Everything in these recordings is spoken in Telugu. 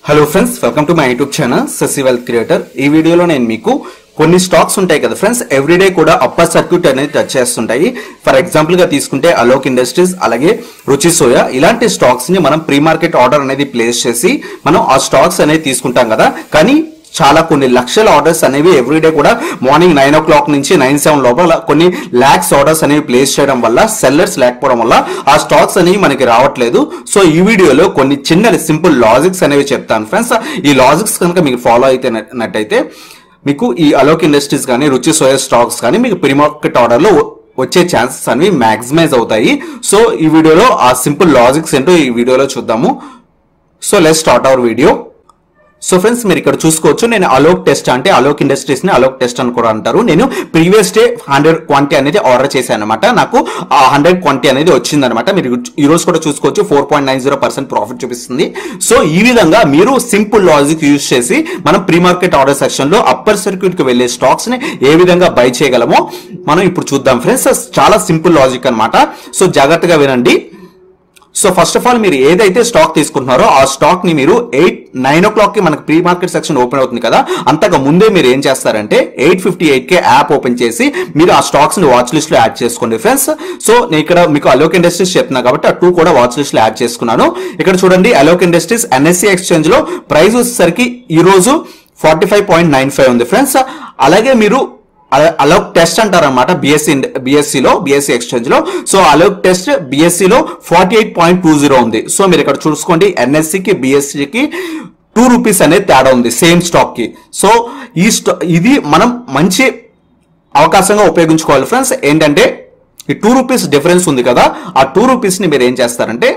hello friends welcome to my YouTube channel Shashi wealth creator ఈ వీడియోలో నేను మీకు కొన్ని స్టాక్స్ ఉంటాయి కదా ఫ్రెండ్స్ ఎవ్రీడే కూడా అప్పర్ సర్క్యూట్ అనేది టచ్ చేస్తుంటాయి ఫర్ ఎగ్జాంపుల్ గా తీసుకుంటే అలోక్ ఇండస్ట్రీస్ అలాగే రుచి సోయా ఇలాంటి స్టాక్స్ ని మనం ప్రీ మార్కెట్ ఆర్డర్ అనేది ప్లేస్ చేసి మనం ఆ స్టాక్స్ అనేది తీసుకుంటాం కదా కానీ చాలా కొన్ని లక్షల ఆర్డర్స్ అనేవి ఎవ్రీడే కూడా మార్నింగ్ నైన్ ఓ క్లాక్ నుంచి నైన్ సెవెన్ లోపల కొన్ని ల్యాక్స్ ఆర్డర్స్ అనేవి ప్లేస్ చేయడం వల్ల సెల్లర్స్ లేకపోవడం వల్ల ఆ స్టాక్స్ అనేవి మనకి రావట్లేదు సో ఈ వీడియోలో కొన్ని చిన్న సింపుల్ లాజిక్స్ అనేవి చెప్తాను ఫ్రెండ్స్ ఈ లాజిక్స్ కనుక మీకు ఫాలో అయితే నట్టయితే మీకు ఈ అలోక్ ఇండస్ట్రీస్ కానీ రుచి సోయా స్టాక్స్ కానీ మీకు ప్రీ మార్కెట్ ఆర్డర్లో వచ్చే ఛాన్సెస్ అనేవి మ్యాక్సిమైజ్ అవుతాయి సో ఈ వీడియోలో ఆ సింపుల్ లాజిక్స్ ఏంటో ఈ వీడియోలో చూద్దాము so let start our video so friends మీరు ఇక్కడ చూసుకోవచ్చు నేను అలోక్ టెస్ట్ అంటే అలోక్ ఇండస్ట్రీస్ ని అలోక్ టెస్ట్ అని కూడా అంటారు నేను ప్రీవియస్ డే హండ్రెడ్ క్వాంటిటీ అనేది ఆర్డర్ చేశాను అనమాట నాకు ఆ హండ్రెడ్ క్వాంటిటీ అనేది వచ్చిందనమాట మీరు ఈ రోజు కూడా చూసుకోవచ్చు four point nine zero percent profit చూపిస్తుంది సో ఈ విధంగా మీరు సింపుల్ లాజిక్ యూజ్ చేసి మనం ప్రీ మార్కెట్ ఆర్డర్ సెక్షన్ లో అప్పర్ సర్క్యూట్ కి వెళ్లే స్టాక్స్ ని ఏ విధంగా బై చేయగలమో మనం ఇప్పుడు చూద్దాం ఫ్రెండ్స్ చాలా సింపుల్ లాజిక్ అన్నమాట సో జాగ్రత్తగా వినండి సో ఫస్ట్ ఆఫ్ ఆల్ మీరు ఏదైతే స్టాక్ తీసుకుంటున్నారో ఆ స్టాక్ ని మీరు ఎయిట్ నైన్ ఓ క్లాక్ కి మనకి ప్రీ మార్కెట్ సెక్షన్ ఓపెన్ అవుతుంది కదా అంతకు ముందే మీరు ఏం చేస్తారంటే ఎయిట్ ఫిఫ్టీ ఎయిట్ కే యాప్ ఓపెన్ చేసి మీరు ఆ స్టాక్స్ ని వాచ్ లిస్ట్ లో యాడ్ చేసుకోండి ఫ్రెండ్స్ సో నేను ఇక్కడ మీకు అలోక్ ఇండస్ట్రీస్ చెప్తున్నా కాబట్టి ఆ టూ కూడా వాచ్ లిస్ట్ లో యాడ్ చేసుకున్నాను ఇక్కడ చూడండి అలోక్ ఇండస్ట్రీస్ ఎన్ఎస్సి ఎక్స్చేంజ్ లో ప్రైస్ వచ్చేసరికి ఈ రోజు forty five point nine five ఉంది ఫ్రెండ్స్ అలాగే మీరు అల- అలోక్ టెస్ట్ అంటారనమాట బిఎస్సి బిఎస్సిలో బిఎస్సి ఎక్స్చేంజ్ లో సో అలోక్ టెస్ట్ బిఎస్సి లో forty eight point two zero ఉంది సో మీరు ఇక్కడ చూసుకోండి ఎన్ఎస్సికి బిఎస్సికి టూ రూపీస్ అనేది తేడా ఉంది సేమ్ స్టాక్ కి సో ఈ స్టా ఇది మనం మంచి అవకాశంగా ఉపయోగించుకోవాలి ఫ్రెండ్స్ ఏంటంటే ఈ టూ రూపీస్ డిఫరెన్స్ ఉంది కదా ఆ టూ రూపీస్ ని మీరు ఏం చేస్తారంటే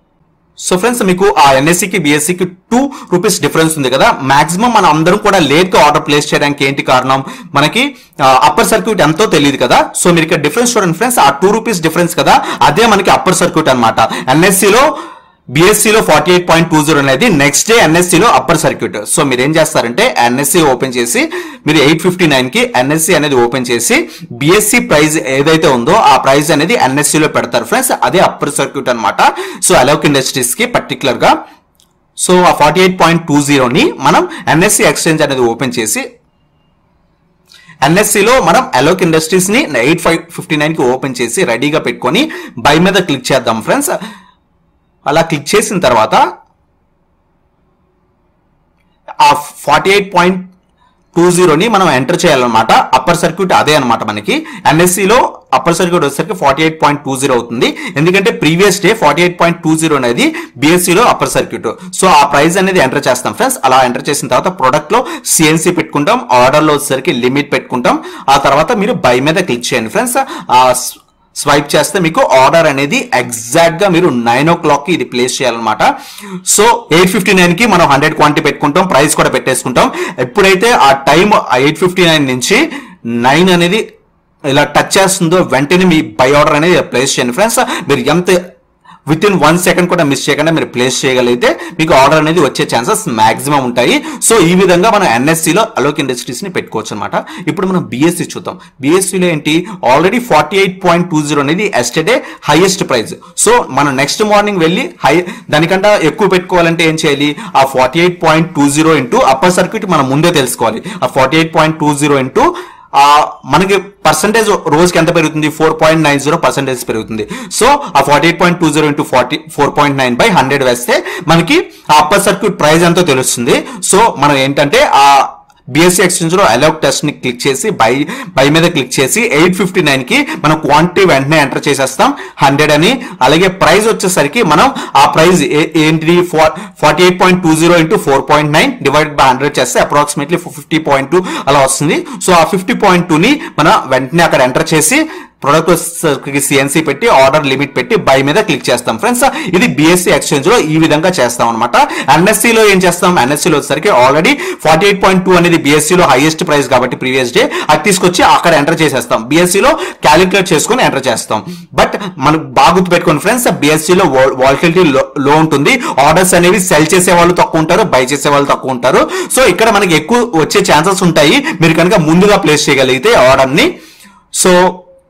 సో ఫ్రెండ్స్ మీకు ఆ ఎన్ఎస్సికి బిఎస్సికి టూ రూపీస్ డిఫరెన్స్ ఉంది కదా మాక్సిమం మనం అందరం కూడా లేట్ గా ఆర్డర్ ప్లేస్ చేయడానికి ఏంటి కారణం మనకి అప్పర్ సర్క్యూట్ ఎంతో తెలియదు కదా సో మీరు ఇక్కడ డిఫరెన్స్ చూడండి ఫ్రెండ్స్ ఆ టూ రూపీస్ డిఫరెన్స్ కదా అదే మనకి అప్పర్ సర్క్యూట్ అనమాట ఎన్ఎస్సిలో BSc లో forty eight point two zero అనేది నెక్స్ట్ డే NSC లో అప్పర్ సర్క్యూట్ సో మీరు ఏం చేస్తారంటే ఎన్ఎస్సి ఓపెన్ చేసి మీరు ఎయిట్ ఫిఫ్టీ నైన్ కి ఎన్ఎస్సి అనేది ఓపెన్ చేసి బిఎస్సి ప్రైస్ ఏదైతే ఉందో ఆ ప్రైస్ అనేది NSC లో పెడతారు ఫ్రెండ్స్ అదే అప్పర్ సర్క్యూట్ అన్నమాట సో అలోక్ ఇండస్ట్రీస్ కి పర్టికులర్ గా సో ఆ ఫార్టీ ఎయిట్ పాయింట్ టూ జీరోని మనం ఎన్ఎస్సి ఎక్స్చేంజ్ అనేది ఓపెన్ చేసి NSC లో మనం అలోక్ ఇండస్ట్రీస్ ని ఎయిట్ ఫైవ్ ఫిఫ్టీ నైన్ కి ఓపెన్ చేసి రెడీగా పెట్టుకొని బై మీద క్లిక్ చేద్దాం ఫ్రెండ్స్ అలా క్లిక్ చేసిన తర్వాత ఆ ఫార్టీ ఎయిట్ పాయింట్ టూ జీరోని మనం ఎంటర్ చేయాలన్నమాట అప్పర్ సర్క్యూట్ అదే అనమాట మనకి NSC లో అప్పర్ సర్క్యూట్ వచ్చేసరికి forty eight point two zero అవుతుంది ఎందుకంటే previous day forty eight point two zero అనేది BSc లో అప్పర్ సర్క్యూట్ సో ఆ ప్రైస్ అనేది ఎంటర్ చేస్తాం ఫ్రెండ్స్ అలా ఎంటర్ చేసిన తర్వాత ప్రొడక్ట్ లో సిఎన్సి పెట్టుకుంటాం ఆర్డర్ లో వచ్చేసరికి లిమిట్ పెట్టుకుంటాం ఆ తర్వాత మీరు బై మీద క్లిక్ చేయండి ఫ్రెండ్స్ ఆ స్వైప్ చేస్తే మీకు ఆర్డర్ అనేది ఎగ్జాక్ట్ గా మీరు నైన్ ఓ క్లాక్ కి ఇది ప్లేస్ చేయాలన్నమాట సో ఎయిట్ ఫిఫ్టీ నైన్ కి మనం హండ్రెడ్ క్వాంటిటీ పెట్టుకుంటాం ప్రైస్ కూడా పెట్టేసుకుంటాం ఎప్పుడైతే ఆ టైం ఎయిట్ ఫిఫ్టీ నైన్ నుంచి నైన్ అనేది ఇలా టచ్ చేస్తుందో వెంటనే మీ బై ఆర్డర్ అనేది ప్లేస్ చేయండి ఫ్రెండ్స్ మీరు ఎంత విత్ ఇన్ వన్ సెకండ్ కూడా మిస్ చేయకుండా మీరు ప్లేస్ చేయగలిగితే మీకు ఆర్డర్ అనేది వచ్చే ఛాన్సెస్ మాక్సిమం ఉంటాయి సో ఈ విధంగా మనం NSC లో అలోక్ ఇండస్ట్రీస్ ని పెట్టుకోవచ్చు అనమాట ఇప్పుడు మనం బిఎస్సి చూద్దాం BSc లో ఏంటి already forty eight point two zero అనేది ఎస్టర్డే హైయెస్ట్ ప్రైస్ సో మనం నెక్స్ట్ మార్నింగ్ వెళ్ళి హై దానికంటే ఎక్కువ పెట్టుకోవాలంటే ఏం చేయాలి ఆ forty eight point two zero into upper circuit మనం ముందే తెలుసుకోవాలి ఆ forty eight point two zero into ఆ మనకి పర్సంటేజ్ రోజుకి ఎంత పెరుగుతుంది four point nine zero percentage పెరుగుతుంది సో ఆ forty eight point two zero into forty four point nine by hundred వేస్తే మనకి ఆ అప్పర్ సర్క్యూట్ ప్రైస్ ఎంతో తెలుస్తుంది సో మనం ఏంటంటే ఆ బిఎస్సి ఎక్స్చేంజ్ లో అలౌట్ టెస్ట్ ని క్లిక్ చేసి బై బై మీద క్లిక్ చేసి ఎయిట్ ఫిఫ్టీ నైన్ కి మనం క్వాంటిటీ వెంటనే ఎంటర్ చేసేస్తాం హండ్రెడ్ అని అలాగే ప్రైస్ వచ్చేసరికి మనం ఆ ప్రైస్ ఏంటిది forty eight point two zero into four point nine divide by hundred చేస్తే అప్రాక్సిమేట్లీ ఫిఫ్టీ పాయింట్ టూ అలా వస్తుంది సో ఆ ఫిఫ్టీ పాయింట్ టూ ని మనం వెంటనే అక్కడ ఎంటర్ చేసి ప్రొడక్ట్ వచ్చేసరికి సిఎన్సి పెట్టి ఆర్డర్ లిమిట్ పెట్టి బై మీద క్లిక్ చేస్తాం ఫ్రెండ్స్ ఇది బిఎస్సి ఎక్స్చేంజ్ లో ఈ విధంగా చేస్తాం అనమాట ఎన్ఎస్సి లో ఏం చేస్తాం ఎన్ఎస్సి లో వచ్చేసరికి already forty eight point two అనేది బిఎస్సి లో హైయెస్ట్ ప్రైస్ కాబట్టి ప్రీవియస్ డే అది తీసుకొచ్చి అక్కడ ఎంటర్ చేసేస్తాం బిఎస్సి లో క్యాలిక్యులేట్ చేసుకుని ఎంటర్ చేస్తాం బట్ మనకు బాగా గుర్తుపెట్టుకోండి ఫ్రెండ్స్ బిఎస్సి లో వాలిటిలిటీ లో ఉంటుంది ఆర్డర్స్ అనేవి సెల్ చేసే వాళ్ళు తక్కువ ఉంటారు బై చేసే వాళ్ళు తక్కువ ఉంటారు సో ఇక్కడ మనకి ఎక్కువ వచ్చే ఛాన్సెస్ ఉంటాయి మీరు కనుక ముందుగా ప్లేస్ చేయగలిగితే ఆర్డర్ ని సో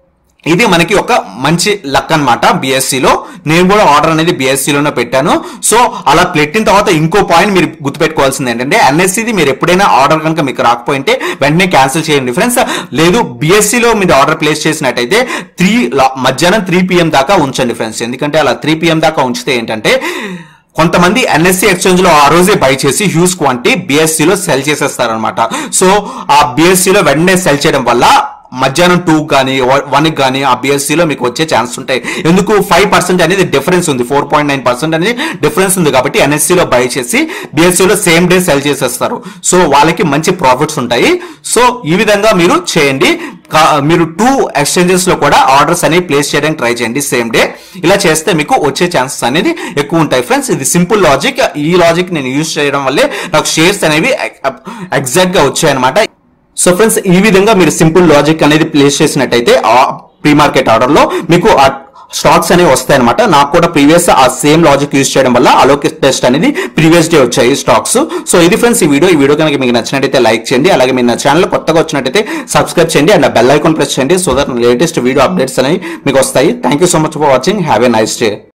ఇది మనకి ఒక మంచి లక్ అనమాట లో నేను కూడా ఆర్డర్ అనేది BSc లోనే పెట్టాను సో అలా పెట్టిన తర్వాత ఇంకో పాయింట్ మీరు గుర్తుపెట్టుకోవాల్సింది ఏంటంటే ఎన్ఎస్సిది మీరు ఎప్పుడైనా ఆర్డర్ కనుక మీకు రాకపోయింటే వెంటనే క్యాన్సిల్ చేయండి ఫ్రెండ్స్ లేదు BSc లో మీరు ఆర్డర్ ప్లేస్ చేసినట్టయితే త్రీ మధ్యాహ్నం త్రీ పిఎం దాకా ఉంచండి ఫ్రెండ్స్ ఎందుకంటే అలా త్రీ పిఎం దాకా ఉంచితే ఏంటంటే కొంతమంది ఎన్ఎస్సి ఎక్స్చేంజ్ లో ఆ రోజే బై చేసి హ్యూజ్ క్వాంటిటీ బిఎస్సి లో సెల్ చేసేస్తారనమాట సో ఆ బిఎస్సి లో వెంటనే సెల్ చేయడం వల్ల మధ్యాహ్నం టూ కానీ వన్ కానీ ఆ బిఎస్సి లో మీకు వచ్చే ఛాన్స్ ఉంటాయి ఎందుకు ఫైవ్ పర్సెంట్ అనేది డిఫరెన్స్ ఉంది ఫోర్ పాయింట్ నైన్ పర్సెంట్ అనేది డిఫరెన్స్ ఉంది కాబట్టి ఎన్ఎస్సి లో బై చేసి బిఎస్సి లో సేమ్ డే సెల్ చేసేస్తారు సో వాళ్ళకి మంచి ప్రాఫిట్స్ ఉంటాయి సో ఈ విధంగా మీరు చేయండి కా- మీరు టూ ఎక్స్చేంజెస్ లో కూడా ఆర్డర్స్ అనేవి ప్లేస్ చేయడానికి ట్రై చేయండి సేమ్ డే ఇలా చేస్తే మీకు వచ్చే ఛాన్సెస్ అనేది ఎక్కువ ఉంటాయి ఫ్రెండ్స్ ఇది సింపుల్ లాజిక్ ఈ లాజిక్ నేను యూజ్ చేయడం వల్లే నాకు షేర్స్ అనేవి ఎగ్జాక్ట్ గా వచ్చాయన్నమాట సో ఫ్రెండ్స్ ఈ విధంగా మీరు సింపుల్ లాజిక్ అనేది ప్లేస్ చేసినట్టయితే ఆ ప్రీ మార్కెట్ ఆర్డర్ లో మీకు ఆ స్టాక్స్ అనేవి వస్తాయి అనమాట నాకు కూడా ప్రీవియస్ ఆ సేమ్ లాజిక్ యూజ్ చేయడం వల్ల అలోకి టెస్ట్ అనేది ప్రీవియస్ డే వచ్చాయి స్టాక్స్ సో ఇది ఫ్రెండ్స్ ఈ వీడియో ఈ వీడియో కనుక మీకు నచ్చినట్టయితే లైక్ చేయండి అలాగే మీరు నా ఛానల్ కొత్తగా వచ్చినట్టయితే సబ్స్క్రైబ్ చేయండి అండ్ బెల్ ఐకాన్ ప్రెస్ చేయండి so that latest video updates అనేవి మీకు వస్తాయి thank you so much for watching have a nice day